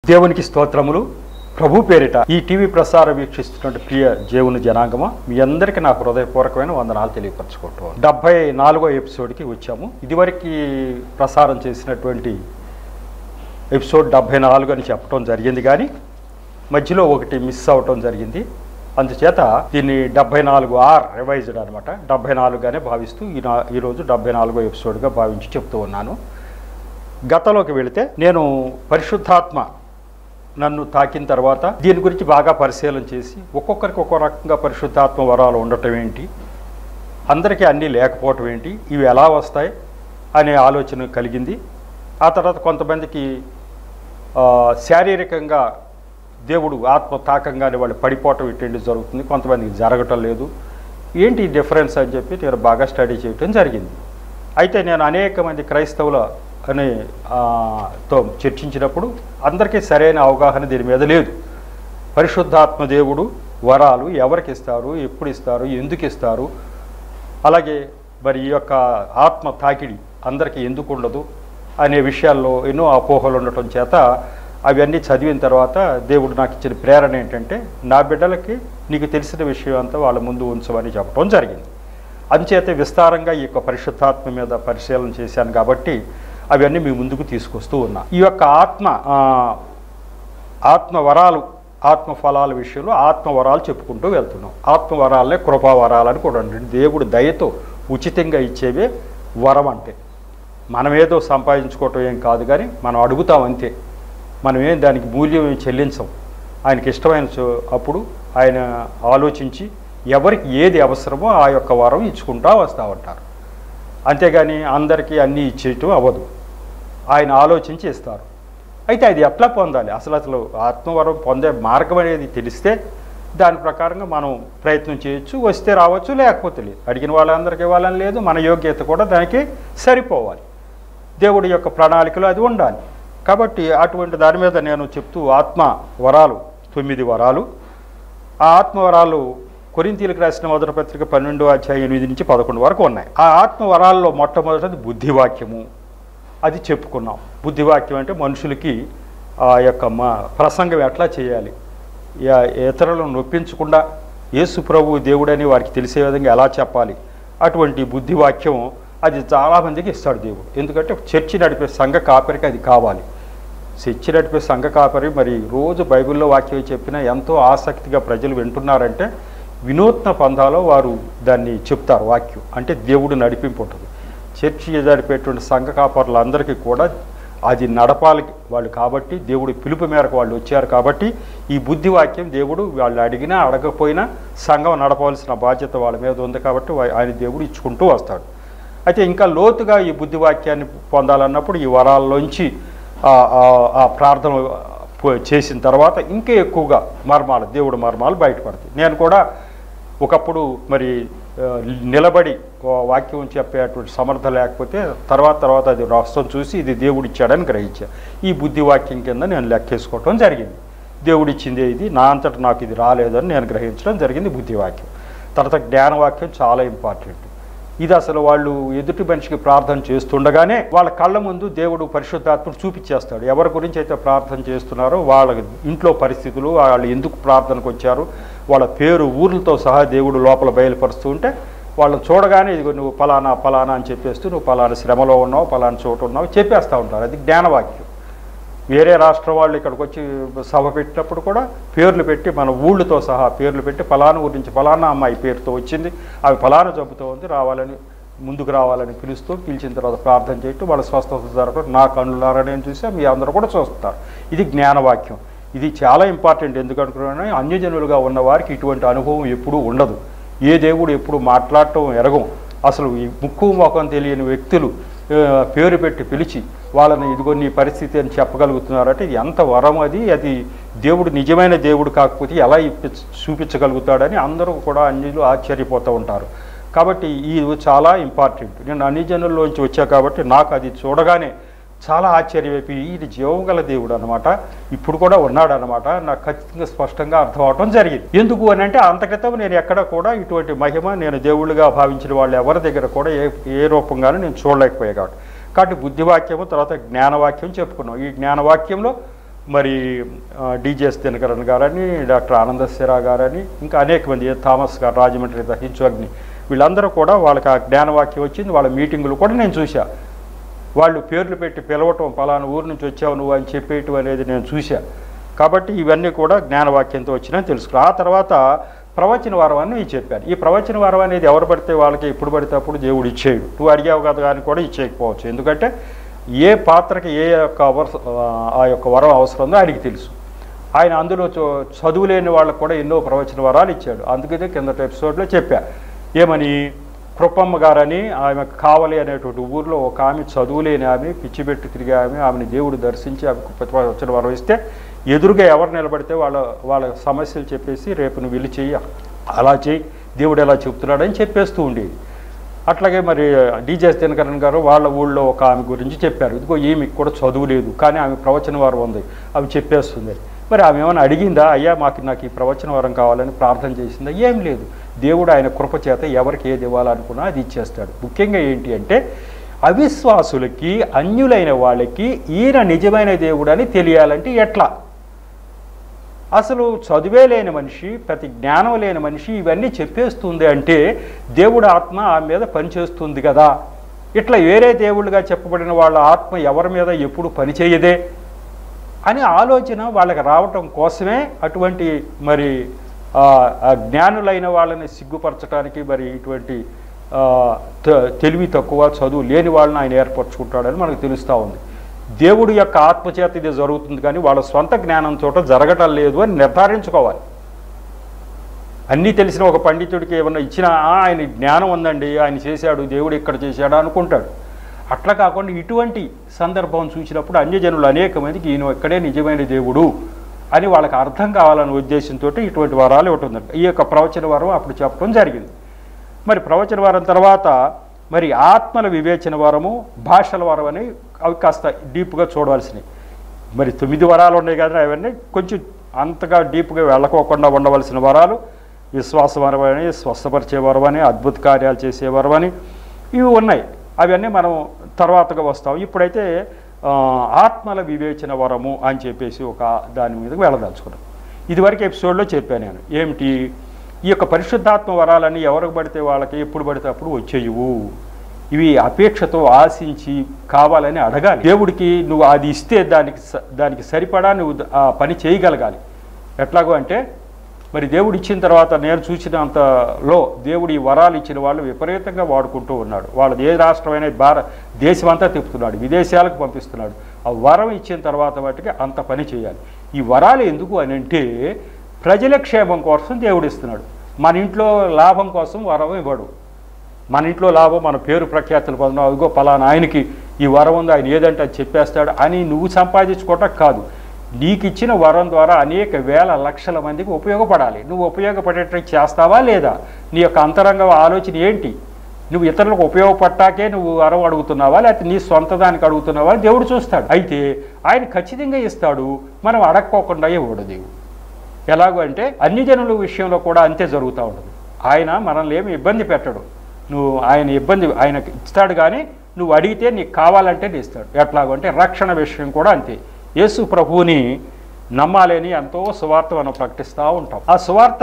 దేవునికి స్తోత్రములు ప్రభు పేరిట ఈ టీవీ ప్రసారం వీక్షిస్తున్నటువంటి ప్రియ దేవుని జనాంగమ మీ అందరికీ నా హృదయపూర్వకమైన వందనాలు తెలియపరచుకుంటాం డెబ్బై నాలుగో ఎపిసోడ్కి వచ్చాము ఇదివరకు ప్రసారం చేసినటువంటి ఎపిసోడ్ డెబ్బై నాలుగు అని చెప్పడం జరిగింది కానీ మధ్యలో ఒకటి మిస్ అవటం జరిగింది అందుచేత దీన్ని డెబ్బై నాలుగు ఆర్ రివైజ్డ్ అనమాట డెబ్బై నాలుగుగానే భావిస్తూ ఈ నా ఈరోజు డెబ్బై నాలుగో ఎపిసోడ్గా భావించి చెప్తూ ఉన్నాను గతంలోకి వెళితే నేను పరిశుద్ధాత్మ నన్ను తాకిన తర్వాత దీని గురించి బాగా పరిశీలన చేసి ఒక్కొక్కరికి ఒక్కో రకంగా పరిశుద్ధాత్మ వరాలు ఉండటం ఏంటి అందరికీ అన్నీ లేకపోవటం ఏంటి ఇవి ఎలా వస్తాయి అనే ఆలోచన కలిగింది ఆ తర్వాత కొంతమందికి ఆ, శారీరకంగా దేవుడు ఆత్మ తాకంగానే వాళ్ళు పడిపోవటం ఇటువంటి జరుగుతుంది కొంతమందికి జరగటం లేదు ఏంటి ఈ డిఫరెన్స్ అని చెప్పి నేను బాగా స్టడీ చేయటం జరిగింది అయితే నేను అనేక మంది క్రైస్తవుల అనే ఆ, తో చర్చించినప్పుడు అందరికీ సరైన అవగాహన దీని మీద లేదు పరిశుద్ధాత్మ దేవుడు వరాలు ఎవరికి ఇస్తారు ఎప్పుడు ఇస్తారు ఎందుకు ఇస్తారు అలాగే మరి ఈ యొక్క ఆత్మ తాకిడి అందరికీ ఎందుకు ఉండదు అనే విషయాల్లో ఎన్నో అపోహలు ఉండటం చేత అవన్నీ చదివిన తర్వాత దేవుడు నాకు ఇచ్చిన ప్రేరణ ఏంటంటే నా బిడ్డలకి నీకు తెలిసిన విషయం అంతా వాళ్ళ ముందు ఉంచమని చెప్పడం జరిగింది అందుచేత విస్తారంగా ఈ యొక్క పరిశుద్ధాత్మ మీద పరిశీలన చేశాను కాబట్టి అవన్నీ మీ ముందుకు తీసుకొస్తూ ఉన్నా ఈ యొక్క ఆత్మ ఆ, ఆత్మ వరాలు ఆత్మ ఫలాల విషయంలో ఆత్మ వరాలు చెప్పుకుంటూ వెళ్తున్నాం ఆత్మ వరాలనే కృపా వరాలని కూడా ఉంటుంది దేవుడు దయతో ఉచితంగా ఇచ్చేవే వరం అంటే మనం ఏదో సంపాదించుకోవటం ఏం కాదు కానీ మనం అడుగుతాం అంతే మనం ఏం దానికి మూల్యం ఏం చెల్లించం ఆయనకి ఇష్టమైన చో- అప్పుడు ఆయన ఆలోచించి ఎవరికి ఏది అవసరమో ఆ యొక్క వరం ఇచ్చుకుంటా వస్తూ ఉంటారు అంతేగాని అందరికీ అన్నీ ఇచ్చేయటం అవ్వదు ఆయన ఆలోచించి ఇస్తారు అయితే అది ఎట్లా పొందాలి అసలు అసలు ఆత్మవరం పొందే మార్గం అనేది తెలిస్తే దాని ప్రకారంగా మనం ప్రయత్నం చేయొచ్చు వస్తే రావచ్చు లేకపోతే లేదు అడిగిన వాళ్ళందరికీ ఇవ్వాలని లేదు మన యోగ్యత కూడా దానికి సరిపోవాలి దేవుడి యొక్క ప్రణాళికలో అది ఉండాలి కాబట్టి అటువంటి దాని మీద నేను చెప్తూ ఆత్మ వరాలు తొమ్మిది వరాలు ఆ ఆత్మవరాలు కొరింతీలకు రాసిన మొదటి పత్రిక పన్నెండు అధ్యాయం ఎనిమిది నుంచి పదకొండు వరకు ఉన్నాయి ఆ ఆత్మవరాల్లో మొట్టమొదటిది బుద్ధివాక్యము అది చెప్పుకున్నాం బుద్ధివాక్యం అంటే మనుషులకి ఆ యొక్క మా ప్రసంగం ఎట్లా చేయాలి యా- ఇతరులను నొప్పించకుండా యేసు ప్రభు దేవుడని వారికి తెలిసే విధంగా ఎలా చెప్పాలి అటువంటి బుద్ధివాక్యం అది చాలామందికి ఇస్తాడు దేవుడు ఎందుకంటే చర్చి నడిపే సంఘ కాపరికి అది కావాలి చర్చి నడిపే సంఘ కాపరి మరి రోజు బైబిల్లో వాక్యం చెప్పినా ఎంతో ఆసక్తిగా ప్రజలు వింటున్నారంటే వినూత్న పంథాలో వారు దాన్ని చెప్తారు వాక్యం అంటే దేవుడు నడిపింపు ఉంటుంది చర్చి నడిపేటువంటి సంఘ కాపరులందరికీ కూడా అది నడపాలి వాళ్ళు కాబట్టి దేవుడి పిలుపు మేరకు వాళ్ళు వచ్చారు కాబట్టి ఈ బుద్ధి వాక్యం దేవుడు వాళ్ళు అడిగినా అడగకపోయినా సంఘం నడపవలసిన బాధ్యత వాళ్ళ మీద ఉంది కాబట్టి వా- ఆయన దేవుడు ఇచ్చుకుంటూ వస్తాడు అయితే ఇంకా లోతుగా ఈ బుద్ధి వాక్యాన్ని పొందాలన్నప్పుడు ఈ వరాల్లోంచి ఆ- ఆ- ఆ ప్రార్థన పో- చేసిన తర్వాత ఇంకా ఎక్కువగా మర్మాలు దేవుడు మర్మాలు బయటపడతాయి నేను కూడా ఒకప్పుడు మరి ఆ, నిలబడి ఓ వాక్యం చెప్పేటువంటి సమర్థ లేకపోతే తర్వాత తర్వాత అది రాష్ట్రం చూసి ఇది దేవుడు ఇచ్చాడని గ్రహించా ఈ బుద్ధి వాక్యం కింద నేను లెక్కేసుకోవటం జరిగింది దేవుడు ఇచ్చిందే ఇది నా అంతట నాకు ఇది రాలేదని నేను గ్రహించడం జరిగింది బుద్ధి వాక్యం తర్వాత జ్ఞానవాక్యం చాలా ఇంపార్టెంట్ ఇది అసలు వాళ్ళు ఎదుటి మనిషికి ప్రార్థన చేస్తుండగానే వాళ్ళ కళ్ళ ముందు దేవుడు పరిశుద్ధాత్ముడు చూపించేస్తాడు ఎవరి గురించి అయితే ప్రార్థన చేస్తున్నారో వాళ్ళ ఇంట్లో పరిస్థితులు వాళ్ళు ఎందుకు ప్రార్థనకు వచ్చారు వాళ్ళ పేరు ఊర్లతో సహా దేవుడు లోపల బయలుపరుస్తూ ఉంటే వాళ్ళని చూడగానే ఇదిగో నువ్వు పలానా పలానా అని చెప్పేస్తూ నువ్వు పలానా శ్రమలో ఉన్నావు పలానా చోటు ఉన్నావు చెప్పేస్తూ ఉంటారు అది జ్ఞానవాక్యం వేరే రాష్ట్రం వాళ్ళు ఇక్కడికి వచ్చి సభ పెట్టినప్పుడు కూడా పేర్లు పెట్టి మన ఊళ్ళతో సహా పేర్లు పెట్టి ఫలానా ఊరి నుంచి ఫలానా అమ్మాయి పేరుతో వచ్చింది అవి ఫలానా జబ్బుతో ఉంది రావాలని ముందుకు రావాలని పిలుస్తూ పిలిచిన తర్వాత ప్రార్థన చేయటం వాళ్ళ స్వస్థత జరగడం నా కన్నులారా నేను చూసా మీ అందరూ కూడా చూస్తారు ఇది జ్ఞానవాక్యం ఇది చాలా ఇంపార్టెంట్ ఎందుకంటున్నా అన్యజనులుగా ఉన్న వారికి ఇటువంటి అనుభవం ఎప్పుడూ ఉండదు ఏ దేవుడు ఎప్పుడు మాట్లాడటం ఎరగం అసలు ఈ ముక్కు మొఖం తెలియని వ్యక్తులు ఆ, పేరు పెట్టి పిలిచి వాళ్ళని ఇదిగో నీ పరిస్థితి అని చెప్పగలుగుతున్నారంటే ఇది ఎంత వరం అది అది దేవుడు నిజమైన దేవుడు కాకపోతే ఎలా ఇప్పి చూపించగలుగుతాడని అందరూ కూడా అన్యులు ఆశ్చర్యపోతూ ఉంటారు కాబట్టి ఇది చాలా ఇంపార్టెంట్ నేను అన్ని జనుల్లోంచి వచ్చా కాబట్టి నాకు అది చూడగానే చాలా ఆశ్చర్యమైపోయి ఇది జీవం గల దేవుడు అనమాట ఇప్పుడు కూడా ఉన్నాడు అనమాట నాకు ఖచ్చితంగా స్పష్టంగా అర్థం అవడం జరిగింది ఎందుకు అని అంటే అంత క్రితం నేను ఎక్కడ కూడా ఇటువంటి మహిమ నేను దేవుళ్ళుగా భావించిన వాళ్ళు ఎవరి దగ్గర కూడా ఏ ఏ రూపంగానూ నేను చూడలేకపోయా కాబట్టి కాబట్టి బుద్ధివాక్యము తర్వాత జ్ఞానవాక్యం చెప్పుకున్నాం ఈ జ్ఞానవాక్యంలో మరి డిజిఎస్ దినకరన్ గారని డాక్టర్ ఆనందశిరా గారని ఇంకా అనేక మంది థామస్ గారు రాజమండ్రి హించువగ్ని వీళ్ళందరూ కూడా వాళ్ళకి ఆ జ్ఞానవాక్యం వచ్చింది వాళ్ళ మీటింగులు కూడా నేను చూశా వాళ్ళు పేర్లు పెట్టి పిలవటం పలానా ఊరు నుంచి వచ్చావు నువ్వు అని చెప్పేయటం అనేది నేను చూశా కాబట్టి ఇవన్నీ కూడా జ్ఞానవాక్యంతో వచ్చినా తెలుసుకున్నా ఆ తర్వాత ప్రవచన వారం అని నేను చెప్పాను ఈ ప్రవచన వారం అనేది ఎవరు పడితే వాళ్ళకి ఎప్పుడు పడితే అప్పుడు దేవుడు ఇచ్చేయడు నువ్వు అడిగావు కదా కానీ కూడా ఇచ్చేయకపోవచ్చు ఎందుకంటే ఏ పాత్రకి ఏ యొక్క అవస ఆ యొక్క వరం అవసరం ఉందో ఆయనకి తెలుసు ఆయన అందులో చ- చదువు లేని వాళ్ళకు కూడా ఎన్నో ప్రవచన వరాలు ఇచ్చాడు అందుకనే కిందటి ఎపిసోడ్లో చెప్పా ఏమని కృపమ్మ గారని ఆమె కావలి అనేటువంటి ఊర్లో ఒక ఆమె చదువులేని ఆమె పిచ్చిపెట్టి తిరిగే ఆమె ఆమెని దేవుడు దర్శించి ఆమెకు ప్రతిపాదన వరం ఇస్తే ఎదురుగా ఎవరు నిలబడితే వాళ్ళ వాళ్ళ సమస్యలు చెప్పేసి రేపు నువ్వు వెళ్ళి చెయ్యి అలా చెయ్యి దేవుడు ఎలా చెప్తున్నాడని చెప్పేస్తూ ఉండేది అట్లాగే మరి డీజెస్ దినకరన్ గారు వాళ్ళ ఊళ్ళో ఒక ఆమె గురించి చెప్పారు ఇదిగో ఈమెకి కూడా చదువు లేదు కానీ ఆమె ప్రవచన వారం ఉంది అవి చెప్పేస్తుంది మరి ఆమె ఏమైనా అడిగిందా అయ్యా మాకు నాకు ఈ ప్రవచన వరం కావాలని ప్రార్థన చేసిందా ఏం లేదు దేవుడు ఆయన కృప చేత ఎవరికి ఏది ఇవ్వాలనుకున్నా అది ఇచ్చేస్తాడు ముఖ్యంగా ఏంటి అంటే అవిశ్వాసులకి అన్యులైన వాళ్ళకి ఈయన నిజమైన దేవుడు అని తెలియాలంటే ఎట్లా అసలు చదివే లేని మనిషి ప్రతి జ్ఞానం లేని మనిషి ఇవన్నీ చెప్పేస్తుంది అంటే దేవుడు ఆత్మ ఆమె మీద పనిచేస్తుంది కదా ఇట్లా వేరే దేవుళ్ళుగా చెప్పబడిన వాళ్ళ ఆత్మ ఎవరి మీద ఎప్పుడు పనిచేయదే అని ఆలోచన వాళ్ళకి రావటం కోసమే అటువంటి మరి ఆ, ఆ జ్ఞానులైన వాళ్ళని సిగ్గుపరచడానికి మరి ఇటువంటి ఆ, త- తెలివి తక్కువ చదువు లేని వాళ్ళని ఆయన ఏర్పరచుకుంటాడని మనకు తెలుస్తూ ఉంది దేవుడు యొక్క ఆత్మచేత ఇది జరుగుతుంది కానీ వాళ్ళ సొంత జ్ఞానంతో జరగటం లేదు అని నిర్ధారించుకోవాలి అన్నీ తెలిసిన ఒక పండితుడికి ఏమన్నా ఇచ్చినా "ఆ, ఆయన జ్ఞానం ఉందండి ఆయన చేశాడు దేవుడు ఇక్కడ చేశాడు అనుకుంటాడు అట్లా కాకుండా ఇటువంటి సందర్భం చూసినప్పుడు అన్యజనులు అనేక మందికి ఈయన ఇక్కడే నిజమైన దేవుడు అని వాళ్ళకి అర్థం కావాలనే ఉద్దేశంతో ఇటువంటి వరాలు ఇవ్వటం ఈ యొక్క ప్రవచన వరం అప్పుడు చెప్పడం జరిగింది మరి ప్రవచన వారం తర్వాత మరి ఆత్మల వివేచన వరము భాషల వరం అని అవి కాస్త డీప్గా చూడవలసినవి మరి తొమ్మిది వరాలు ఉన్నాయి కదా అవన్నీ కొంచెం అంతగా డీప్గా వెళ్ళకోకుండా ఉండవలసిన వరాలు విశ్వాస వరం అని స్వస్థపరిచే వరం అని అద్భుత కార్యాలు చేసే వరం అని ఇవి ఉన్నాయి అవన్నీ మనం తర్వాతగా వస్తాం ఇప్పుడైతే ఆ, ఆత్మల వివేచన వరము అని చెప్పేసి ఒక దాని మీదకి వెళ్ళదలుచుకున్నాం ఇదివరకు ఎపిసోడ్లో చెప్పాను నేను ఏమిటి ఈ యొక్క పరిశుద్ధాత్మ వరాలని ఎవరికి పడితే వాళ్ళకి ఎప్పుడు పడితే అప్పుడు వచ్చేయవు ఇవి అపేక్షతో ఆశించి కావాలని అడగాలి దేవుడికి నువ్వు అది ఇస్తే దానికి స- దానికి సరిపడా నువ్వు ద- ఆ పని చేయగలగాలి ఎట్లాగో అంటే మరి దేవుడు ఇచ్చిన తర్వాత నేను చూసినంతలో దేవుడు ఈ వరాలు ఇచ్చిన వాళ్ళు విపరీతంగా వాడుకుంటూ ఉన్నాడు వాళ్ళది ఏ రాష్ట్రమైనా భారత దేశం అంతా తిప్పుతున్నాడు విదేశాలకు పంపిస్తున్నాడు ఆ వరం ఇచ్చిన తర్వాత వాటికి అంత పని చేయాలి ఈ వరాలు ఎందుకు అని అంటే ప్రజల క్షేమం కోసం దేవుడు ఇస్తున్నాడు మన ఇంట్లో లాభం కోసం వరం ఇవ్వడు మన ఇంట్లో లాభం మన పేరు ప్రఖ్యాతులు పొందడం అదిగో పలానా ఆయనకి ఈ వరం ఉంది ఆయన ఏదంటే అది చెప్పేస్తాడు అని నువ్వు సంపాదించుకోవటం కాదు నీకు ఇచ్చిన వరం ద్వారా అనేక వేల లక్షల మందికి ఉపయోగపడాలి నువ్వు ఉపయోగపడేటట్టు చేస్తావా లేదా నీ యొక్క అంతరంగ ఆలోచన ఏంటి నువ్వు ఇతరులకు ఉపయోగపట్టాకే నువ్వు వరం అడుగుతున్నావా లేకపోతే నీ సొంత దానికి అడుగుతున్నావా అని దేవుడు చూస్తాడు అయితే ఆయన ఖచ్చితంగా ఇస్తాడు మనం అడక్కోకుండా ఇవ్వడు దేవుడు ఎలాగో అంటే అన్ని జనుల విషయంలో కూడా అంతే జరుగుతూ ఉంటుంది ఆయన మనల్ని ఏమి ఇబ్బంది పెట్టడు నువ్వు ఆయన ఇబ్బంది ఆయనకి ఇస్తాడు కానీ నువ్వు అడిగితే నీకు కావాలంటే నీ ఇస్తాడు ఎట్లాగో అంటే రక్షణ విషయం కూడా అంతే యేసు ప్రభువుని నమ్మాలని ఎంతో సువార్త మనం ప్రకటిస్తూ ఉంటాం ఆ సువార్త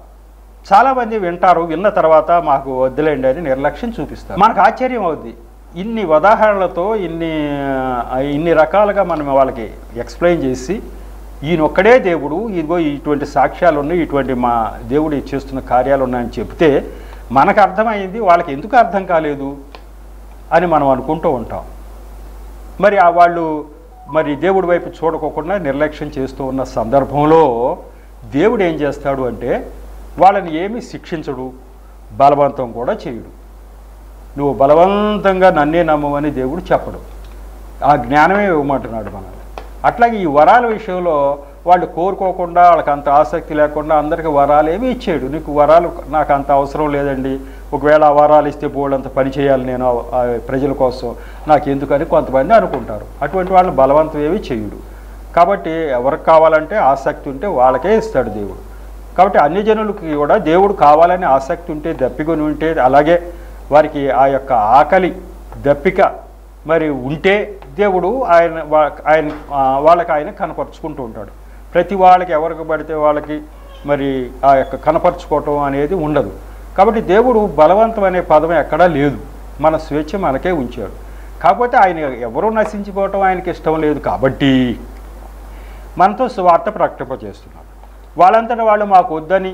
చాలామంది వింటారు విన్న తర్వాత మాకు వద్దులేండి అని నిర్లక్ష్యం చూపిస్తారు మనకు ఆశ్చర్యం అవుద్ది ఇన్ని ఉదాహరణలతో ఇన్ని ఆ, ఇన్ని రకాలుగా మనం వాళ్ళకి ఎక్స్ప్లెయిన్ చేసి ఈయన ఒక్కడే దేవుడు ఇదిగో ఇటువంటి సాక్ష్యాలు ఉన్నాయి ఇటువంటి మా దేవుడు చేస్తున్న కార్యాలు ఉన్నాయని చెప్తే మనకు అర్థమైంది వాళ్ళకి ఎందుకు అర్థం కాలేదు అని మనం అనుకుంటూ ఉంటాం మరి ఆ వాళ్ళు మరి దేవుడి వైపు చూడకోకుండా నిర్లక్ష్యం చేస్తూ ఉన్న సందర్భంలో దేవుడు ఏం చేస్తాడు అంటే వాళ్ళని ఏమీ శిక్షించడు బలవంతం కూడా చేయడు నువ్వు బలవంతంగా నన్నే నమ్మవని దేవుడు చెప్పడు ఆ జ్ఞానమే ఇవ్వమంటున్నాడు మనల్ని అట్లాగే ఈ వరాల విషయంలో వాళ్ళు కోరుకోకుండా వాళ్ళకి అంత ఆసక్తి లేకుండా అందరికీ వరాలు ఏమి ఇచ్చాడు నీకు వరాలు నాకు అంత అవసరం లేదండి ఒకవేళ ఆ వరాలు ఇస్తే బోళ్ళంత పని చేయాలి నేను ఆ- ఆ ప్రజల కోసం నాకు ఎందుకని కొంతమంది అనుకుంటారు అటువంటి వాళ్ళని బలవంతం ఏమి చేయడు కాబట్టి ఎవరికి కావాలంటే ఆసక్తి ఉంటే వాళ్ళకే ఇస్తాడు దేవుడు కాబట్టి అన్ని జనులకి కూడా దేవుడు కావాలని ఆసక్తి ఉంటే దప్పికొని ఉంటే అలాగే వారికి ఆ యొక్క ఆకలి దప్పిక మరి ఉంటే దేవుడు ఆయన వా- ఆయన ఆ, వాళ్ళకి ఆయన కనపరుచుకుంటూ ఉంటాడు ప్రతి వాళ్ళకి ఎవరికి పడితే వాళ్ళకి మరి ఆ యొక్క కనపరుచుకోవటం అనేది ఉండదు కాబట్టి దేవుడు బలవంతం అనే పదం ఎక్కడా లేదు మన స్వేచ్ఛ మనకే ఉంచాడు కాకపోతే ఆయన ఎవరూ నశించిపోవటం ఆయనకి ఇష్టం లేదు కాబట్టి మనతో స్వార్థ ప్రకటింపజేస్తున్నారు వాళ్ళంతటా వాళ్ళు మాకు వద్దని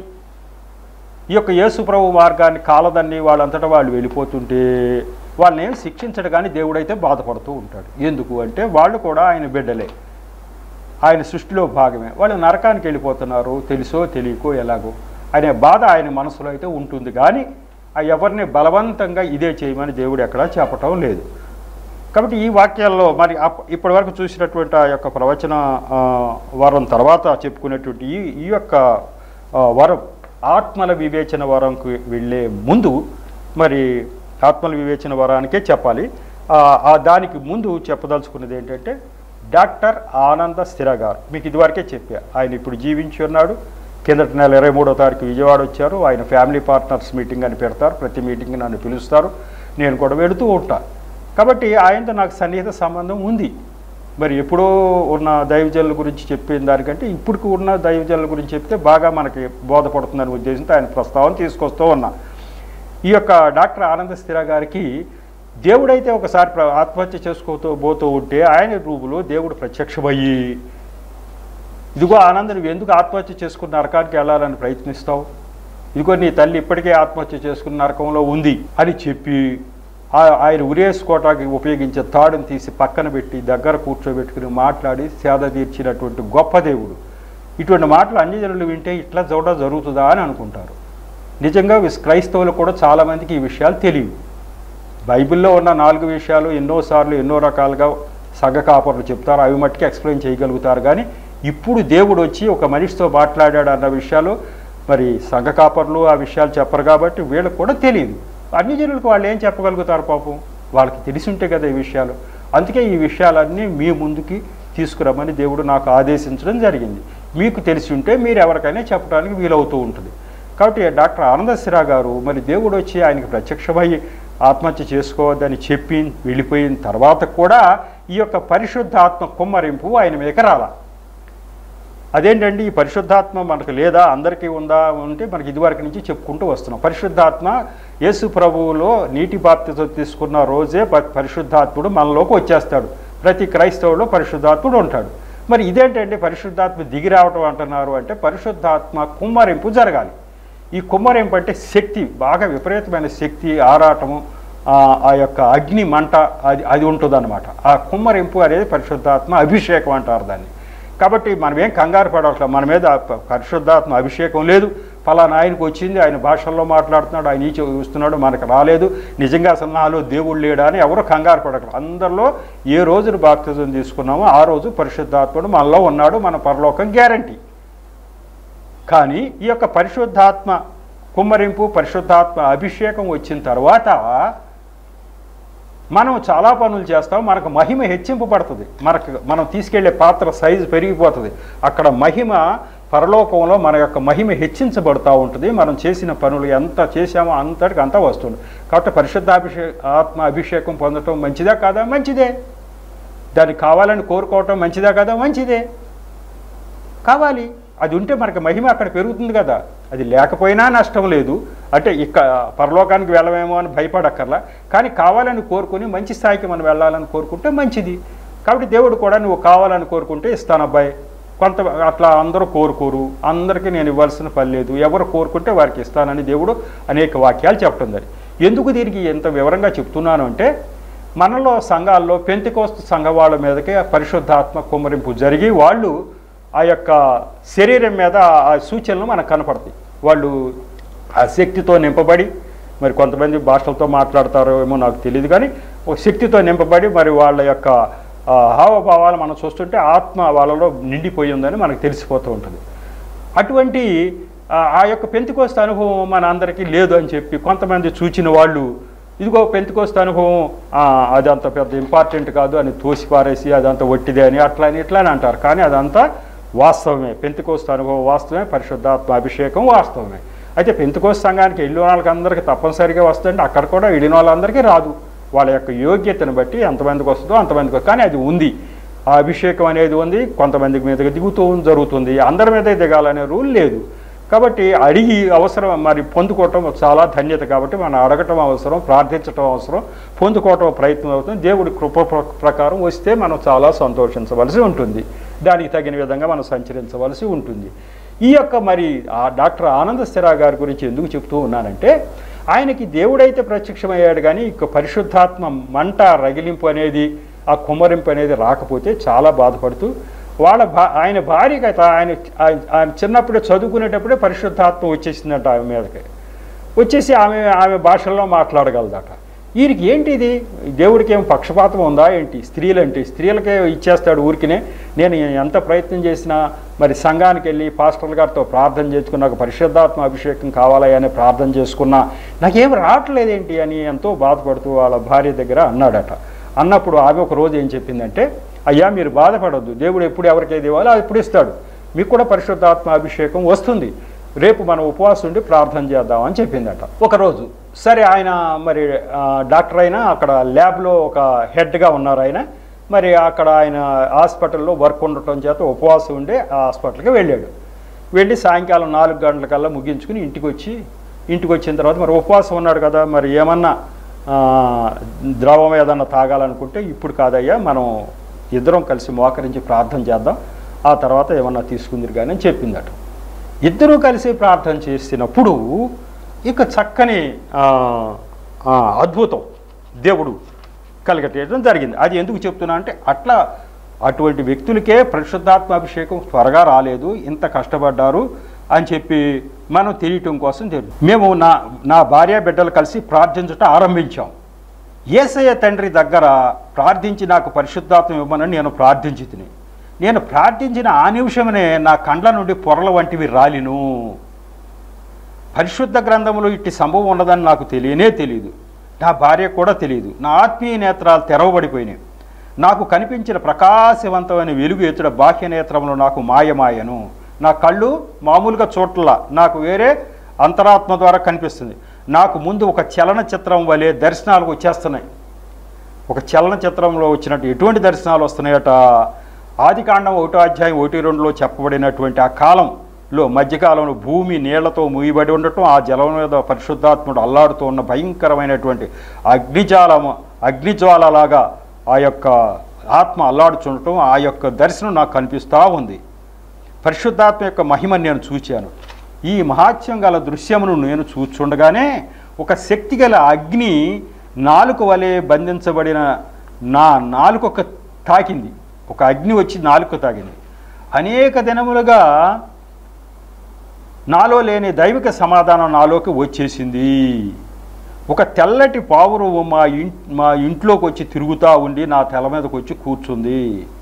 ఈ యొక్క యేసు ప్రభు మార్గాన్ని కాలదని వాళ్ళంతటా వాళ్ళు వెళ్ళిపోతుంటే వాళ్ళని ఏం శిక్షించడు కానీ దేవుడైతే బాధపడుతూ ఉంటాడు ఎందుకు అంటే వాళ్ళు కూడా ఆయన బిడ్డలే ఆయన సృష్టిలో భాగమే వాళ్ళు నరకానికి వెళ్ళిపోతున్నారు తెలుసో తెలియకో ఎలాగో అనే బాధ ఆయన మనసులో అయితే ఉంటుంది కానీ ఆ ఎవరిని బలవంతంగా ఇదే చేయమని దేవుడు ఎక్కడా చెప్పటం లేదు కాబట్టి ఈ వాక్యాల్లో మరి అప్- ఇప్పటి వరకు చూసినటువంటి ఆ యొక్క ప్రవచన ఆ, వరం తర్వాత చెప్పుకునేటువంటి ఈ ఈ యొక్క ఆ, వరం ఆత్మల వివేచన వరంకు వెళ్ళే ముందు మరి ఆత్మల వివేచన వరానికే చెప్పాలి ఆ, ఆ దానికి ముందు చెప్పదలుచుకున్నది ఏంటంటే డాక్టర్ ఆనంద స్థిర గారు మీకు ఇదివరకే చెప్పా ఆయన ఇప్పుడు జీవించి ఉన్నాడు కిందటి నెల ఇరవై మూడో తారీఖు విజయవాడ వచ్చారు ఆయన ఫ్యామిలీ పార్ట్నర్స్ మీటింగ్ అని పెడతారు ప్రతి మీటింగ్ నన్ను పిలుస్తారు నేను కూడా వెళుతూ ఉంటాను కాబట్టి ఆయనతో నాకు సన్నిహిత సంబంధం ఉంది మరి ఎప్పుడో ఉన్న దైవజనుల గురించి చెప్పిన దానికంటే ఇప్పటికి ఉన్న దైవజనుల గురించి చెప్తే బాగా మనకి బోధపడుతుందనే ఉద్దేశంతో ఆయన ప్రస్తావన తీసుకొస్తూ ఉన్నా ఈ యొక్క డాక్టర్ ఆనంద స్థిర గారికి దేవుడైతే ఒకసారి ప్ర- ఆత్మహత్య చేసుకోతూ పోతూ ఉంటే ఆయన రూపులో దేవుడు ప్రత్యక్షమయ్యి ఇదిగో ఆనంద నువ్వు ఎందుకు ఆత్మహత్య చేసుకున్న నరకానికి వెళ్ళాలని ప్రయత్నిస్తావు ఇదిగో నీ తల్లి ఇప్పటికే ఆత్మహత్య చేసుకున్న నరకంలో ఉంది అని చెప్పి ఆ- ఆయన ఉరేసుకోవటానికి ఉపయోగించే తాడుని తీసి పక్కన పెట్టి దగ్గర కూర్చోబెట్టుకుని మాట్లాడి సేద తీర్చినటువంటి గొప్ప దేవుడు ఇటువంటి మాటలు అన్ని జనులు వింటే ఇట్లా చూడ జరుగుతుందా అని అనుకుంటారు నిజంగా విస్- క్రైస్తవులు కూడా చాలామందికి ఈ విషయాలు తెలియవు బైబిల్లో ఉన్న నాలుగు విషయాలు ఎన్నోసార్లు ఎన్నో రకాలుగా సగ కాపర్లు చెప్తారు అవి మట్టుకి ఎక్స్ప్లెయిన్ చేయగలుగుతారు కానీ ఇప్పుడు దేవుడు వచ్చి ఒక మనిషితో మాట్లాడాడు అన్న విషయాలు మరి సంఘ కాపర్లు ఆ విషయాలు చెప్పరు కాబట్టి వీళ్ళకి కూడా తెలియదు అన్ని జనులకు వాళ్ళు ఏం చెప్పగలుగుతారు పాపం వాళ్ళకి తెలిసి ఉంటే కదా ఈ విషయాలు అందుకే ఈ విషయాలన్నీ మీ ముందుకి తీసుకురమ్మని దేవుడు నాకు ఆదేశించడం జరిగింది మీకు తెలిసి ఉంటే మీరు ఎవరికైనా చెప్పడానికి వీలవుతూ ఉంటుంది కాబట్టి డాక్టర్ ఆనందశిరా గారు మరి దేవుడు వచ్చి ఆయనకి ప్రత్యక్షమయ్యి ఆత్మహత్య చేసుకోవద్దని చెప్పి వెళ్ళిపోయిన తర్వాత కూడా ఈ యొక్క పరిశుద్ధ ఆత్మ కుమ్మరింపు ఆయన మీద రాల అదేంటండి ఈ పరిశుద్ధాత్మ మనకు లేదా అందరికీ ఉందా అంటే మనకి ఇదివరకు నుంచి చెప్పుకుంటూ వస్తున్నాం పరిశుద్ధాత్మ యేసు ప్రభువులో నీటి బాప్తితో తీసుకున్న రోజే ప- పరిశుద్ధాత్ముడు మనలోకి వచ్చేస్తాడు ప్రతి క్రైస్తవులో పరిశుద్ధాత్ముడు ఉంటాడు మరి ఇదేంటండి పరిశుద్ధాత్మ దిగి రావటం అంటున్నారు అంటే పరిశుద్ధాత్మ కుమ్మరింపు జరగాలి ఈ కుమ్మరింపు అంటే శక్తి బాగా విపరీతమైన శక్తి ఆరాటము ఆ ఆ యొక్క అగ్ని మంట అది అది ఉంటుందన్నమాట ఆ కుమ్మరింపు అనేది పరిశుద్ధాత్మ అభిషేకం అంటారు దాన్ని కాబట్టి మనం ఏం కంగారు పడవట్లేదు మన మీద ప- పరిశుద్ధాత్మ అభిషేకం లేదు ఫలానా ఆయనకు వచ్చింది ఆయన భాషల్లో మాట్లాడుతున్నాడు ఆయన ఈ చూస్తున్నాడు మనకు రాలేదు నిజంగా అసలు నాలో దేవుడు లేడా అని ఎవరు కంగారు పడకరు అందరిలో ఏ రోజున బాప్తిజం తీసుకున్నామో ఆ రోజు పరిశుద్ధాత్ముడు మనలో ఉన్నాడు మన పరలోకం గ్యారంటీ కానీ ఈ యొక్క పరిశుద్ధాత్మ కుమ్మరింపు పరిశుద్ధాత్మ అభిషేకం వచ్చిన తర్వాత మనం చాలా పనులు చేస్తాం మనకు మహిమ హెచ్చింపబడుతుంది మనకు మనం తీసుకెళ్లే పాత్ర సైజు పెరిగిపోతుంది అక్కడ మహిమ పరలోకంలో మన యొక్క మహిమ హెచ్చించబడుతూ ఉంటుంది మనం చేసిన పనులు ఎంత చేశామో అంతటికి అంతా వస్తుంది కాబట్టి పరిశుద్ధాభిషే ఆత్మ అభిషేకం పొందటం మంచిదా కాదా మంచిదే దానికి కావాలని కోరుకోవటం మంచిదా కదా మంచిదే కావాలి అది ఉంటే మనకి మహిమ అక్కడ పెరుగుతుంది కదా అది లేకపోయినా నష్టం లేదు అంటే ఇక పరలోకానికి వెళ్ళమేమో అని భయపడక్కర్లా కానీ కావాలని కోరుకుని మంచి స్థాయికి మనం వెళ్ళాలని కోరుకుంటే మంచిది కాబట్టి దేవుడు కూడా నువ్వు కావాలని కోరుకుంటే ఇస్తాను అబ్బాయి కొంత అట్లా అందరూ కోరుకోరు అందరికీ నేను ఇవ్వాల్సిన పని లేదు ఎవరు కోరుకుంటే వారికి ఇస్తానని దేవుడు అనేక వాక్యాలు చెప్పడం జరిగింది ఎందుకు దీనికి ఎంత వివరంగా చెప్తున్నాను అంటే మనలో సంఘాల్లో పెంతికోస్తు సంఘ వాళ్ళ మీదకే పరిశుద్ధాత్మ కుమ్మరింపు జరిగి వాళ్ళు ఆ యొక్క శరీరం మీద ఆ సూచనలు మనకు కనపడతాయి వాళ్ళు ఆ శక్తితో నింపబడి మరి కొంతమంది భాషలతో మాట్లాడతారో ఏమో నాకు తెలియదు కానీ ఒక శక్తితో నింపబడి మరి వాళ్ళ యొక్క ఆ, హావభావాలు మనం చూస్తుంటే ఆత్మ వాళ్ళలో నిండిపోయి ఉందని మనకు తెలిసిపోతూ ఉంటుంది అటువంటి ఆ, ఆ యొక్క పెంతికోస్త అనుభవం మన అందరికీ లేదు అని చెప్పి కొంతమంది చూచిన వాళ్ళు ఇదిగో పెంతికోస్త అనుభవం ఆ, అది అంత పెద్ద ఇంపార్టెంట్ కాదు అని తోసి పారేసి అదంతా ఒట్టిదే అని అట్లా అని ఇట్లా అని అంటారు కానీ అదంతా వాస్తవమే పెంతికోస్త అనుభవం వాస్తవమే పరిశుద్ధాత్మ అభిషేకం వాస్తవమే అయితే పెంతికోస్త సంఘానికి వెళ్ళిన వాళ్ళకి అందరికీ తప్పనిసరిగా వస్తుందంటే అక్కడ కూడా వెళ్ళిన వాళ్ళందరికీ రాదు వాళ్ళ యొక్క యోగ్యతను బట్టి ఎంతమందికి వస్తుందో అంతమందికి వస్తుంది. కానీ అది ఉంది ఆ అభిషేకం అనేది ఉంది కొంతమందికి మీదకి దిగుతూ జరుగుతుంది అందరి మీద దిగాలనే రూల్ లేదు కాబట్టి అడిగి అవసరం మరి పొందుకోవటం చాలా ధన్యత కాబట్టి మనం అడగటం అవసరం ప్రార్థించటం అవసరం పొందుకోవటం ప్రయత్నం అవుతుంది దేవుడి కృప ప్ర- ప్రకారం వస్తే మనం చాలా సంతోషించవలసి ఉంటుంది దానికి తగిన విధంగా మనం సంచరించవలసి ఉంటుంది ఈ యొక్క మరి ఆ డాక్టర్ ఆనంద స్థిరా గారి గురించి ఎందుకు చెప్తూ ఉన్నానంటే ఆయనకి దేవుడైతే ప్రత్యక్షమయ్యాడు కానీ ఇక పరిశుద్ధాత్మ మంట రగిలింపు అనేది ఆ కుమ్మరింపు అనేది రాకపోతే చాలా బాధపడుతూ వాళ్ళ భా ఆయన భార్యకి అయితే ఆయన ఆయన ఆయన చిన్నప్పుడే చదువుకునేటప్పుడే పరిశుద్ధాత్మ వచ్చేసిందంట ఆమె మీదకి వచ్చేసి ఆమె ఆమె భాషల్లో మాట్లాడగలదట వీరికి ఏంటి ఇది దేవుడికి ఏం పక్షపాతం ఉందా ఏంటి స్త్రీలు ఏంటి స్త్రీలకే ఇచ్చేస్తాడు ఊరికినే నేను ఎంత ప్రయత్నం చేసినా మరి సంఘానికి వెళ్ళి పాస్టర్ గారితో ప్రార్థన చేసుకున్న నాకు పరిశుద్ధాత్మ అభిషేకం కావాలా అని ప్రార్థన చేసుకున్నా నాకేం రావట్లేదేంటి అని ఎంతో బాధపడుతూ వాళ్ళ భార్య దగ్గర అన్నాడట అన్నప్పుడు ఆమె ఒక రోజు ఏం చెప్పిందంటే అయ్యా మీరు బాధపడొద్దు దేవుడు ఎప్పుడు ఎవరికైతే ఇవ్వాలో అది ఇప్పుడు ఇస్తాడు మీకు కూడా పరిశుద్ధాత్మ అభిషేకం వస్తుంది రేపు మనం ఉపవాసం ఉండి ప్రార్థన చేద్దాం అని చెప్పిందట ఒకరోజు సరే ఆయన మరి ఆ, డాక్టర్ అయినా అక్కడ ల్యాబ్లో ఒక హెడ్గా ఉన్నారు ఆయన మరి అక్కడ ఆయన హాస్పిటల్లో వర్క్ ఉండటం చేత ఉపవాసం ఉండి ఆ హాస్పిటల్కి వెళ్ళాడు వెళ్ళి సాయంకాలం నాలుగు గంటలకల్లా ముగించుకుని ఇంటికి వచ్చి ఇంటికి వచ్చిన తర్వాత మరి ఉపవాసం ఉన్నాడు కదా మరి ఏమన్నా ఆ, ద్రవం ఏదన్నా తాగాలనుకుంటే ఇప్పుడు కాదయ్యా మనం ఇద్దరం కలిసి మోకరించి ప్రార్థన చేద్దాం ఆ తర్వాత ఏమన్నా తీసుకుందిరు కానీ అని చెప్పిందట ఇద్దరూ కలిసి ప్రార్థన చేసినప్పుడు ఇక చక్కని ఆ, ఆ, అద్భుతం దేవుడు కలగటేయడం జరిగింది అది ఎందుకు చెప్తున్నా అంటే అట్లా అటువంటి వ్యక్తులకే పరిశుద్ధాత్మ అభిషేకం త్వరగా రాలేదు ఇంత కష్టపడ్డారు అని చెప్పి మనం తెలియటం కోసం తెలియదు మేము నా నా భార్య బిడ్డలు కలిసి ప్రార్థించటం ఆరంభించాం ఏసయ్య తండ్రి దగ్గర ప్రార్థించి నాకు పరిశుద్ధాత్మ ఇవ్వమని నేను ప్రార్థించి తిని నేను ప్రార్థించిన ఆ నిమిషమనే నా కండ్ల నుండి పొరల వంటివి రాలిను పరిశుద్ధ గ్రంథంలో ఇట్టి సంభవం ఉన్నదని నాకు తెలియనే తెలియదు నా భార్య కూడా తెలియదు నా ఆత్మీయ నేత్రాలు తెరవబడిపోయినాయి నాకు కనిపించిన ప్రకాశవంతమైన వెలుగు ఎత్తుడ బాహ్య నేత్రంలో నాకు మాయమాయను నా కళ్ళు మామూలుగా చోట్ల నాకు వేరే అంతరాత్మ ద్వారా కనిపిస్తుంది నాకు ముందు ఒక చలనచిత్రం వలె దర్శనాలు వచ్చేస్తున్నాయి ఒక చలనచిత్రంలో వచ్చినట్టు ఎటువంటి దర్శనాలు వస్తున్నాయట ఆదికాండం ఒకటో అధ్యాయం ఒకటి రెండులో చెప్పబడినటువంటి ఆ కాలంలో మధ్యకాలంలో భూమి నీళ్లతో మూయబడి ఉండటం ఆ జలం మీద పరిశుద్ధాత్ముడు అల్లాడుతూ ఉన్న భయంకరమైనటువంటి అగ్నిజాలము అగ్నిజ్వాలలాగా ఆ యొక్క ఆత్మ అల్లాడుచుండటం ఆ యొక్క దర్శనం నాకు కనిపిస్తూ ఉంది పరిశుద్ధాత్మ యొక్క మహిమని నేను చూచాను ఈ మహాత్యం గల దృశ్యమును నేను చూచుండగానే ఒక శక్తి గల అగ్ని నాలుక వలె బంధించబడిన నా నాలుక తాకింది ఒక అగ్ని వచ్చి నాలుక తాకింది అనేక దినములుగా నాలో లేని దైవిక సమాధానం నాలోకి వచ్చేసింది ఒక తెల్లటి పావురు మా ఇం మా ఇంట్లోకి వచ్చి తిరుగుతూ ఉండి నా తల మీదకి వచ్చి కూర్చుంది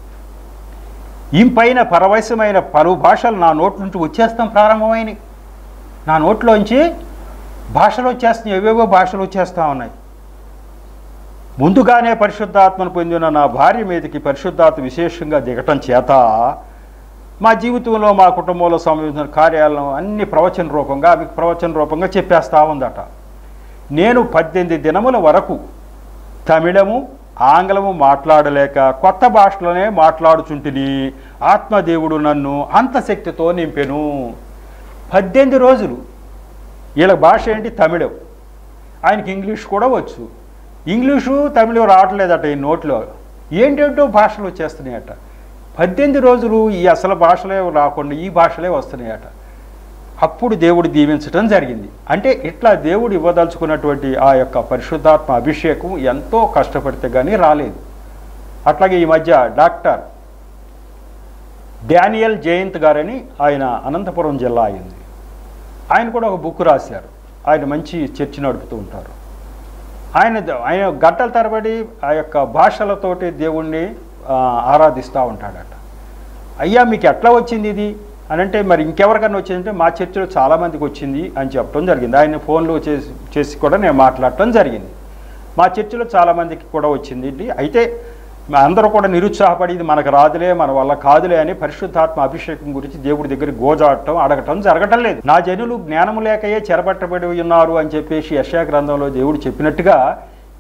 ఇంపైన పరవశమైన పలు భాషలు నా నోటి నుంచి వచ్చేస్తాం ప్రారంభమైనవి నా నోట్లోంచి భాషలు వచ్చేస్తున్నాయి ఏవేవో భాషలు వచ్చేస్తూ ఉన్నాయి ముందుగానే పరిశుద్ధాత్మను పొందిన నా భార్య మీదకి పరిశుద్ధాత్మ విశేషంగా దిగటం చేత మా జీవితంలో మా కుటుంబంలో సంబంధించిన కార్యాలను అన్ని ప్రవచన రూపంగా అవి ప్రవచన రూపంగా చెప్పేస్తూ ఉందట నేను పద్దెనిమిది దినముల వరకు తమిళము ఆంగ్లము మాట్లాడలేక కొత్త భాషలోనే మాట్లాడుచుంటిని ఆత్మదేవుడు నన్ను అంత శక్తితో నింపెను పద్దెనిమిది రోజులు వీళ్ళ భాష ఏంటి తమిళం ఆయనకి ఇంగ్లీష్ కూడా వచ్చు ఇంగ్లీషు తమిళం రావట్లేదట ఈ నోట్లో ఏంటేంటో భాషలు వచ్చేస్తున్నాయట పద్దెనిమిది రోజులు ఈ అసలు భాషలే రాకుండా ఈ భాషలే వస్తున్నాయట అప్పుడు దేవుడు దీవించడం జరిగింది అంటే ఇట్లా దేవుడు ఇవ్వదలుచుకున్నటువంటి ఆ యొక్క పరిశుద్ధాత్మ అభిషేకం ఎంతో కష్టపడితే కానీ రాలేదు అట్లాగే ఈ మధ్య డాక్టర్ డానియల్ జయంత్ గారని ఆయన అనంతపురం జిల్లా అయింది ఆయన కూడా ఒక బుక్ రాశారు ఆయన మంచి చర్చి నడుపుతూ ఉంటారు ఆయన ఆయన గంటల తరబడి ఆ యొక్క భాషలతోటి దేవుణ్ణి ఆ, ఆరాధిస్తూ ఉంటాడట అయ్యా మీకు ఎట్లా వచ్చింది ఇది అని అంటే మరి ఇంకెవరికైనా వచ్చిందంటే మా చర్చిలో చాలామందికి వచ్చింది అని చెప్పడం జరిగింది ఆయన ఫోన్లో చేసి చేసి కూడా నేను మాట్లాడటం జరిగింది మా చర్చిలో చాలామందికి కూడా వచ్చింది ఇది అయితే మా అందరూ కూడా నిరుత్సాహపడి ఇది మనకు రాదులే మన వల్ల కాదులే అని పరిశుద్ధాత్మ అభిషేకం గురించి దేవుడి దగ్గర గోజాడటం అడగటం జరగటం లేదు నా జనులు జ్ఞానము లేకయే చెరబట్టబడి ఉన్నారు అని చెప్పేసి యశా గ్రంథంలో దేవుడు చెప్పినట్టుగా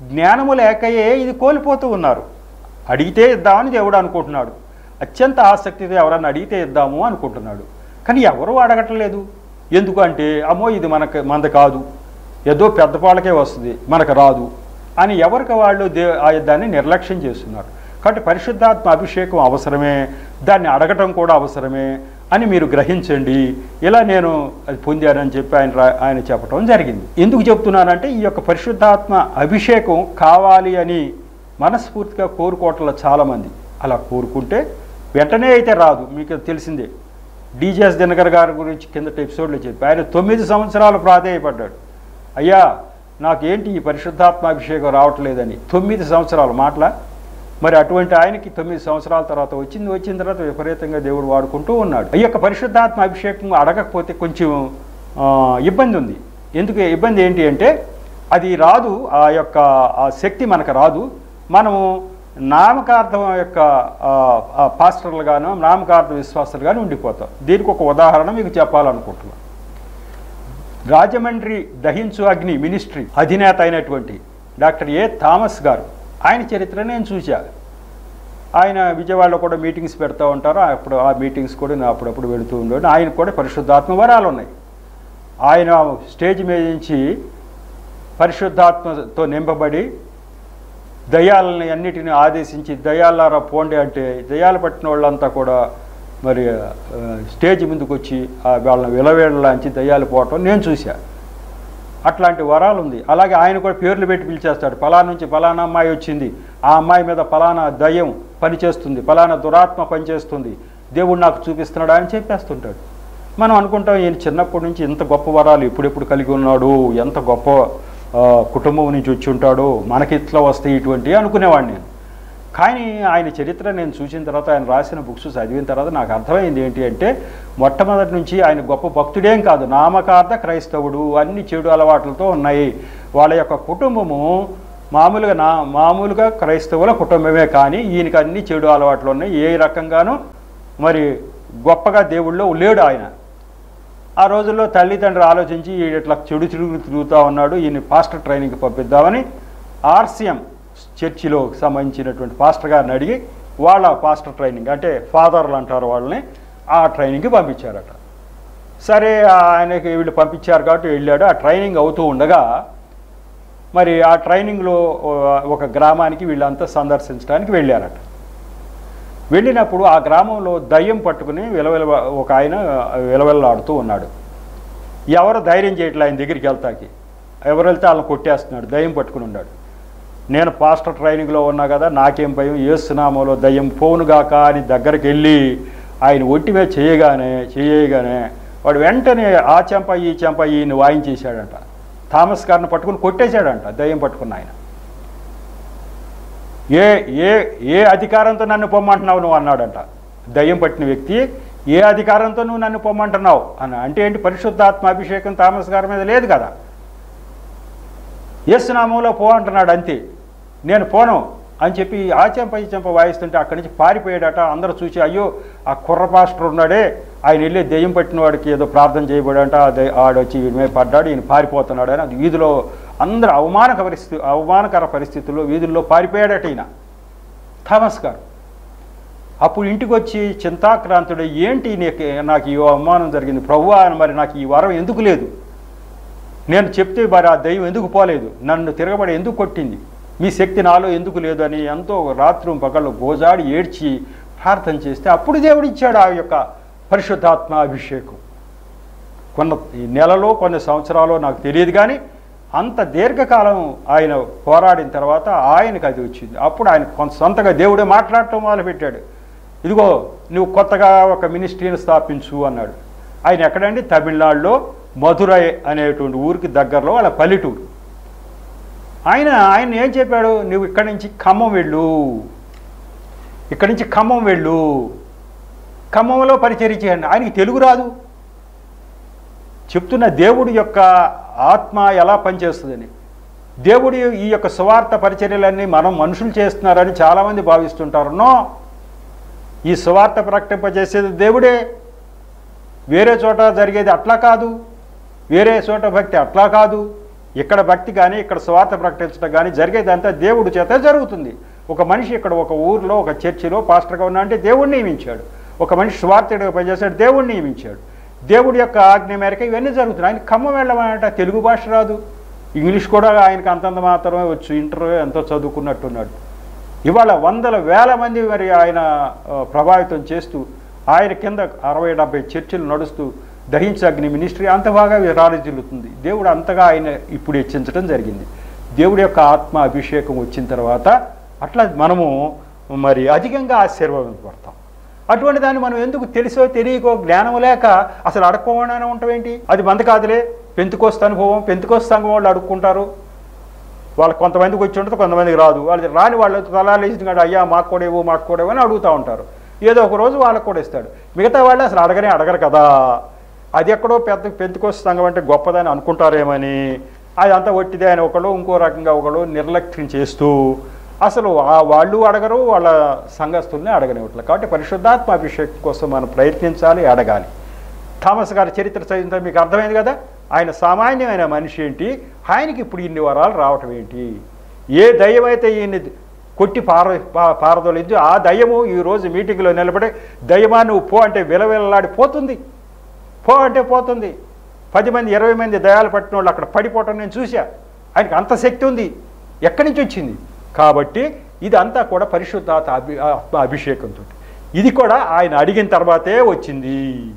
జ్ఞానము లేకయే ఇది కోల్పోతూ ఉన్నారు అడిగితే ఇద్దామని దేవుడు అనుకుంటున్నాడు అత్యంత ఆసక్తితో ఎవరన్నా అడిగితే ఇద్దాము అనుకుంటున్నాడు కానీ ఎవరు అడగట్లేదు ఎందుకు అంటే అమ్మో ఇది మనకు మనది కాదు ఏదో పెద్దపాళ్ళకే వస్తుంది మనకు రాదు అని ఎవరికి వాళ్ళు దే ఆ దాన్ని నిర్లక్ష్యం చేస్తున్నారు కాబట్టి పరిశుద్ధాత్మ అభిషేకం అవసరమే దాన్ని అడగటం కూడా అవసరమే అని మీరు గ్రహించండి ఇలా నేను అది పొందానని చెప్పి ఆయన రా- ఆయన చెప్పడం జరిగింది ఎందుకు చెప్తున్నానంటే ఈ యొక్క పరిశుద్ధాత్మ అభిషేకం కావాలి అని మనస్ఫూర్తిగా కోరుకోవటంలో చాలామంది అలా కోరుకుంటే వెంటనే అయితే రాదు మీకు తెలిసిందే డీజేఎస్ దినకర్ గారి గురించి కిందట ఎపిసోడ్లో చెప్పి ఆయన తొమ్మిది సంవత్సరాలు ప్రాధేయపడ్డాడు అయ్యా నాకేంటి ఈ పరిశుద్ధాత్మ అభిషేకం రావట్లేదని తొమ్మిది సంవత్సరాలు మాటల మరి అటువంటి ఆయనకి తొమ్మిది సంవత్సరాల తర్వాత వచ్చింది వచ్చిన తర్వాత విపరీతంగా దేవుడు వాడుకుంటూ ఉన్నాడు ఈ యొక్క పరిశుద్ధాత్మ అభిషేకం అడగకపోతే కొంచెం ఆ, ఇబ్బంది ఉంది ఎందుకు ఇబ్బంది ఏంటి అంటే అది రాదు ఆ యొక్క ఆ శక్తి మనకు రాదు మనము నామకార్థం యొక్క ఆ, ఆ పాస్టర్లుగాను నామకార్థ విశ్వాసాలుగాను ఉండిపోతాం దీనికి ఒక ఉదాహరణ మీకు చెప్పాలనుకుంటున్నాను రాజమండ్రి దహించు అగ్ని మినిస్ట్రీ అధినేత అయినటువంటి డాక్టర్ ఏ థామస్ గారు ఆయన చరిత్ర నేను చూశా ఆయన విజయవాడలో కూడా మీటింగ్స్ పెడతా ఉంటారు అప్పుడు ఆ మీటింగ్స్ కూడా నేను అప్పుడప్పుడు వెళుతూ ఉండేవాడు ఆయనకు కూడా పరిశుద్ధాత్మ వరాలు ఉన్నాయి ఆయన స్టేజ్ మీద నుంచి పరిశుద్ధాత్మతో నింపబడి దయ్యాలని అన్నిటిని ఆదేశించి దయ్యాలారా పోండి అంటే దయ్యాలు పట్టిన వాళ్ళంతా కూడా మరి ఆ, స్టేజ్ ముందుకు వచ్చి ఆ వాళ్ళని విలవేళ్ళలాంచి దయ్యాలు పోవటం నేను చూశా అట్లాంటి వరాలు ఉంది అలాగే ఆయన కూడా పేర్లు పెట్టి పిలిచేస్తాడు ఫలానా నుంచి ఫలానా అమ్మాయి వచ్చింది ఆ అమ్మాయి మీద ఫలానా దయ్యం పనిచేస్తుంది ఫలానా దురాత్మ పనిచేస్తుంది దేవుడు నాకు చూపిస్తున్నాడు అని చెప్పేస్తుంటాడు మనం అనుకుంటాం ఈయన చిన్నప్పటి నుంచి ఇంత గొప్ప వరాలు ఎప్పుడెప్పుడు కలిగి ఉన్నాడు ఎంత గొప్ప ఆ, కుటుంబం నుంచి వచ్చి ఉంటాడో మనకి ఇట్లా వస్తాయి ఇటువంటివి అనుకునేవాడిని నేను కానీ ఆయన చరిత్ర నేను చూసిన తర్వాత ఆయన రాసిన బుక్స్ చదివిన తర్వాత నాకు అర్థమైంది ఏంటి అంటే మొట్టమొదటి నుంచి ఆయన గొప్ప భక్తుడేం కాదు నామకార్థ క్రైస్తవుడు అన్ని చెడు అలవాట్లతో ఉన్నాయి వాళ్ళ యొక్క కుటుంబము మామూలుగా నా మామూలుగా క్రైస్తవుల కుటుంబమే కానీ ఈయనకి అన్ని చెడు అలవాట్లు ఉన్నాయి ఏ రకంగానూ మరి గొప్పగా దేవుళ్ళో లేడు ఆయన ఆ రోజుల్లో తల్లిదండ్రులు ఆలోచించి ఈడు ఇట్లా చెడు తిరుగు తిరుగుతూ ఉన్నాడు ఈయన పాస్టర్ ట్రైనింగ్కి పంపిద్దామని ఆర్సీఎం చర్చిలో సంబంధించినటువంటి పాస్టర్ గారిని అడిగి వాళ్ళ పాస్టర్ ట్రైనింగ్ అంటే ఫాదర్లు అంటారు వాళ్ళని ఆ ట్రైనింగ్కి పంపించారట సరే ఆయనకి వీళ్ళు పంపించారు కాబట్టి వెళ్ళాడు ఆ ట్రైనింగ్ అవుతూ ఉండగా మరి ఆ ట్రైనింగ్లో ఒక గ్రామానికి వీళ్ళంతా సందర్శించడానికి వెళ్ళారట వెళ్ళినప్పుడు ఆ గ్రామంలో దయ్యం పట్టుకుని విలవిల ఒక ఆయన విలవిల్లాడుతూ ఉన్నాడు ఎవరు ధైర్యం చేయట్లే ఆయన దగ్గరికి వెళ్తాకి ఎవరు వెళ్తే వాళ్ళని కొట్టేస్తున్నాడు దయ్యం పట్టుకుని ఉన్నాడు నేను పాస్టర్ ట్రైనింగ్లో ఉన్నా కదా నాకేం భయం ఏసునామాలో దయ్యం పోనుగాక అని దగ్గరికి వెళ్ళి ఆయన ఒంటి మీద చేయగానే చేయగానే వాడు వెంటనే ఆ చెంప ఈ చెంప ఈయన్ని వాయించేశాడంట థామస్ గారిని పట్టుకుని కొట్టేశాడంట దయ్యం పట్టుకున్న ఆయన ఏ ఏ ఏ అధికారంతో నన్ను పొమ్మంటున్నావు నువ్వు అన్నాడంట దయ్యం పట్టిన వ్యక్తి ఏ అధికారంతో నువ్వు నన్ను పొమ్మంటున్నావు అని అంటే ఏంటి పరిశుద్ధాత్మ అభిషేకం థామస్ గారి మీద లేదు కదా యేసునామంలో పో అంటున్నాడు అంతే నేను పోను అని చెప్పి ఆ చెంప ఈ చెంప వాయిస్తుంటే అక్కడి నుంచి పారిపోయాడట అందరూ చూసి అయ్యో ఆ కుర్ర పాస్టర్ ఉన్నాడే ఆయన వెళ్ళి దెయ్యం పట్టిన వాడికి ఏదో ప్రార్థన చేయబడంట ఆ దె- ఆడొచ్చి వీడి మీద పడ్డాడు ఈయన పారిపోతున్నాడు అని అది వీధిలో అందరూ అవమానక పరిస్థితి అవమానకర పరిస్థితుల్లో వీధుల్లో పారిపోయాడట ఈయన థామస్ గారు అప్పుడు ఇంటికి వచ్చి చింతాక్రాంతుడు ఏంటి నీకు నాకు ఈ అవమానం జరిగింది ప్రభువా మరి నాకు ఈ వరం ఎందుకు లేదు నేను చెప్తే మరి ఆ దయ్యం ఎందుకు పోలేదు నన్ను తిరగబడి ఎందుకు కొట్టింది మీ శక్తి నాలో ఎందుకు లేదు అని ఎంతో రాత్రి పగళ్ళు గోజాడి ఏడ్చి ప్రార్థన చేస్తే అప్పుడు దేవుడు ఇచ్చాడు ఆ యొక్క పరిశుద్ధాత్మ అభిషేకం కొన్న ఈ నెలలో కొన్ని సంవత్సరాలు నాకు తెలియదు కానీ అంత దీర్ఘకాలం ఆయన పోరాడిన తర్వాత ఆయనకు అది వచ్చింది అప్పుడు ఆయన కొంత సొంతగా దేవుడే మాట్లాడటం మొదలుపెట్టాడు ఇదిగో నువ్వు కొత్తగా ఒక మినిస్ట్రీని స్థాపించు అన్నాడు ఆయన ఎక్కడండి తమిళనాడులో మధురై అనేటువంటి ఊరికి దగ్గరలో వాళ్ళ పల్లెటూరు ఆయన ఆయన ఏం చెప్పాడు నువ్వు ఇక్కడి నుంచి ఖమ్మం వెళ్ళు ఇక్కడి నుంచి ఖమ్మం వెళ్ళు ఖమ్మంలో పరిచర్య చేయండి ఆయనకి తెలుగు రాదు చెప్తున్న దేవుడి యొక్క ఆత్మ ఎలా పనిచేస్తుందని దేవుడి ఈ యొక్క స్వార్థ పరిచర్యలన్నీ మనం మనుషులు చేస్తున్నారని చాలామంది భావిస్తుంటారు నో ఈ స్వార్థ ప్రకటింపజేసేది దేవుడే వేరే చోట జరిగేది అట్లా కాదు వేరే చోట భక్తి అట్లా కాదు ఇక్కడ భక్తి కానీ ఇక్కడ స్వార్థ ప్రకటించడం కానీ జరిగేదంతా దేవుడి చేత జరుగుతుంది ఒక మనిషి ఇక్కడ ఒక ఊర్లో ఒక చర్చిలో పాస్టర్గా ఉన్నా అంటే దేవుడిని నియమించాడు ఒక మనిషి స్వార్థుడిగా పనిచేస్తాడు దేవుడిని నియమించాడు దేవుడి యొక్క ఆజ్ఞ మేరకు ఇవన్నీ జరుగుతున్నాయి ఆయన ఖమ్మం వెళ్ళమంట తెలుగు భాష రాదు ఇంగ్లీష్ కూడా ఆయనకు అంతంత మాత్రమే వచ్చు ఇంటర్ ఎంతో చదువుకున్నట్టున్నాడు ఇవాళ వందల వేల మంది మరి ఆయన ఆ, ప్రభావితం చేస్తూ ఆయన కింద అరవై డెబ్బై చర్చిలు నడుస్తూ దహించగ్ని మినిస్ట్రీ అంత బాగా రాలిజిల్లుతుంది దేవుడు అంతగా ఆయన ఇప్పుడు హెచ్చించడం జరిగింది దేవుడి యొక్క ఆత్మ అభిషేకం వచ్చిన తర్వాత అట్లా మనము మరి అధికంగా ఆశీర్వదింపబడతాం అటువంటి దాన్ని మనం ఎందుకు తెలుసో తెలియకో జ్ఞానం లేక అసలు అడగకుండా ఉండటం ఏంటి అది మంద కాదులే పెంతుకొస్త అనుభవం పెంతుకొస్త సంఘం వాళ్ళు అడుక్కుంటారు వాళ్ళు కొంతమందికి వచ్చి ఉంటుంది కొంతమందికి రాదు వాళ్ళు రాని వాళ్ళు తలాలు వేసిన కాదు అయ్యా మాకు కూడా ఇవ్వు మాకు కూడా ఇవ్వు" అని అడుగుతూ ఉంటారు ఏదో ఒక రోజు వాళ్ళకు కూడా ఇస్తాడు మిగతా వాళ్ళు అసలు అడగనే అడగరు కదా అది ఎక్కడో పెద్ద పెంతుకొస్త సంఘం అంటే గొప్పదని అనుకుంటారేమని అది అంతా ఒట్టిదే అని ఒకళ్ళు ఇంకో రకంగా ఒకళ్ళు నిర్లక్ష్యం చేస్తూ అసలు ఆ వాళ్ళు అడగరు వాళ్ళ సంఘస్థుల్ని అడగనివ్వట్లేదు కాబట్టి పరిశుద్ధాత్మ అభిషేకం కోసం మనం ప్రయత్నించాలి అడగాలి థామస్ గారి చరిత్ర చదివితే మీకు అర్థమైంది కదా ఆయన సామాన్యమైన మనిషి ఏంటి ఆయనకి ఇప్పుడు ఇన్ని వరాలు రావటం ఏంటి ఏ దయ్యం అయితే ఈయన్ని కొట్టి పార పా- పారదోలింది ఆ దయ్యము ఈరోజు మీటింగ్లో నిలబడి దయ్యమా నువ్వు పో అంటే విలవిలలాడి పోతుంది పో అంటే పోతుంది పది మంది ఇరవై మంది దయాలు పట్టిన వాళ్ళు అక్కడ పడిపోవటం నేను చూసా ఆయనకి అంత శక్తి ఉంది ఎక్కడి నుంచి వచ్చింది కాబట్టి ఇది అంతా కూడా పరిశుద్ధాత్మ అభి ఆత్మ అభిషేకంతో ఇది కూడా ఆయన అడిగిన తర్వాతే వచ్చింది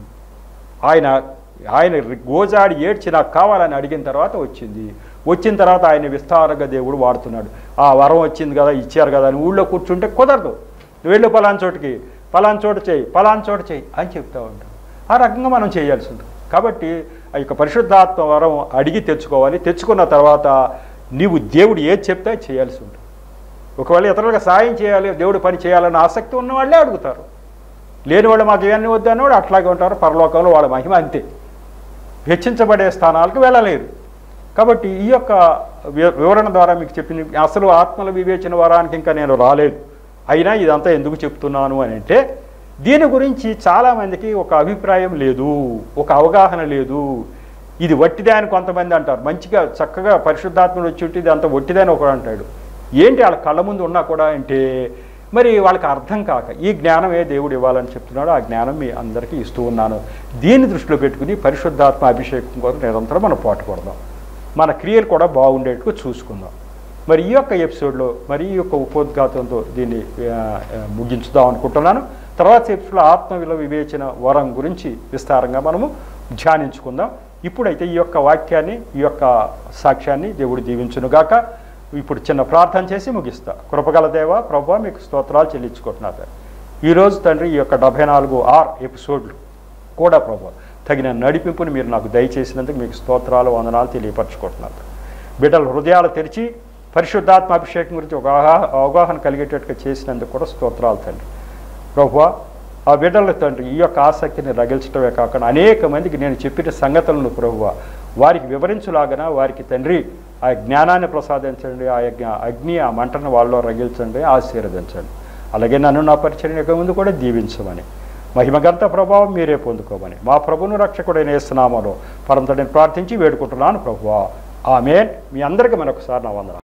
ఆయన ఆయన గోజాడి ఏడ్చి నాకు కావాలని అడిగిన తర్వాత వచ్చింది వచ్చిన తర్వాత ఆయన విస్తారంగా దేవుడు వాడుతున్నాడు ఆ వరం వచ్చింది కదా ఇచ్చారు కదా అని ఊళ్ళో కూర్చుంటే కుదరదు నువ్వు వెళ్ళు పలాన్ చోటుకి పలాన్ చోటు చేయి పలాన్ చోటు చేయి అని చెప్తా ఉంటాం ఆ రకంగా మనం చేయాల్సి ఉంటుంది కాబట్టి ఆ యొక్క పరిశుద్ధాత్మ వరం అడిగి తెచ్చుకోవాలి తెచ్చుకున్న తర్వాత నీవు దేవుడు ఏది చెప్తే అది చేయాల్సి ఉంటుంది ఒకవేళ ఇతరులకు సాయం చేయాలి దేవుడు పని చేయాలన్న ఆసక్తి ఉన్న వాళ్ళే అడుగుతారు లేని వాళ్ళు మాకు ఇవన్నీ వద్దు అన్నవాడు అట్లాగే ఉంటారు పరలోకంలో వాళ్ళ మహిమ అంతే హెచ్చించబడే స్థానాలకు వెళ్ళలేరు కాబట్టి ఈ యొక్క వి- వివరణ ద్వారా మీకు చెప్పింది అసలు ఆత్మల వివేచన వరానికి ఇంకా నేను రాలేదు అయినా ఇదంతా ఎందుకు చెప్తున్నాను అని అంటే దీని గురించి చాలామందికి ఒక అభిప్రాయం లేదు ఒక అవగాహన లేదు ఇది వట్టిదే అని కొంతమంది అంటారు మంచిగా చక్కగా పరిశుద్ధాత్మడు వచ్చి ఉంటే ఇది అంత వట్టిదే అని ఒకడు అంటాడు ఏంటి వాళ్ళ కళ్ళ ముందు ఉన్నా కూడా అంటే మరి వాళ్ళకి అర్థం కాక ఈ జ్ఞానమే దేవుడు ఇవ్వాలని చెప్తున్నాడు ఆ జ్ఞానం మీ అందరికీ ఇస్తూ ఉన్నాను దీన్ని దృష్టిలో పెట్టుకుని పరిశుద్ధాత్మ అభిషేకం కోసం నిరంతరం మనం పాటుపడదాం మన క్రియలు కూడా బాగుండేట్టుగా చూసుకుందాం మరి ఈ యొక్క ఎపిసోడ్లో మరి ఈ యొక్క ఉపోద్ఘాతంతో దీన్ని ఆ, ఆ, ముగించుదాం అనుకుంటున్నాను తర్వాత ఎపిసోడ్లో ఆత్మ విలువ వివేచన వరం గురించి విస్తారంగా మనము ధ్యానించుకుందాం ఇప్పుడైతే ఈ యొక్క వాక్యాన్ని ఈ యొక్క సాక్ష్యాన్ని దేవుడు దీవించునుగాక ఇప్పుడు చిన్న ప్రార్థన చేసి ముగిస్తా కృపగల దేవ ప్రభా మీకు స్తోత్రాలు చెల్లించుకుంటున్నారు ఈరోజు తండ్రి ఈ యొక్క డెబ్బై నాలుగు ఆర్ ఎపిసోడ్లు కూడా ప్రభు తగిన నడిపింపుని మీరు నాకు దయచేసినందుకు మీకు స్తోత్రాలు వందనాలు తెలియపరచుకుంటున్నారు బిడ్డల హృదయాలు తెరిచి పరిశుద్ధాత్మ అభిషేకం గురించి ఒక అవగా- అవగాహన కలిగేటట్టుగా చేసినందుకు కూడా స్తోత్రాలు తండ్రి ప్రభు ఆ బిడ్డల తండ్రి ఈ యొక్క ఆసక్తిని రగిల్చడమే కాకుండా అనేక మందికి నేను చెప్పిన సంగతులను ప్రభువ వారికి వివరించులాగన వారికి తండ్రి ఆ జ్ఞానాన్ని ప్రసాదించండి ఆ యజ్ఞ అగ్ని ఆ మంటను వాళ్ళలో రగిల్చండి ఆశీర్వదించండి అలాగే నన్ను నా పరిచయం యొక్క ముందు కూడా దీవించమని మహిమగంత ప్రభావం మీరే పొందుకోమని మా ప్రభును రక్షకుడైన యేసునామలో పరంతడిని ప్రార్థించి వేడుకుంటున్నాను ప్రభువా ఆమెన్ మీ అందరికీ మరొకసారి నా వందన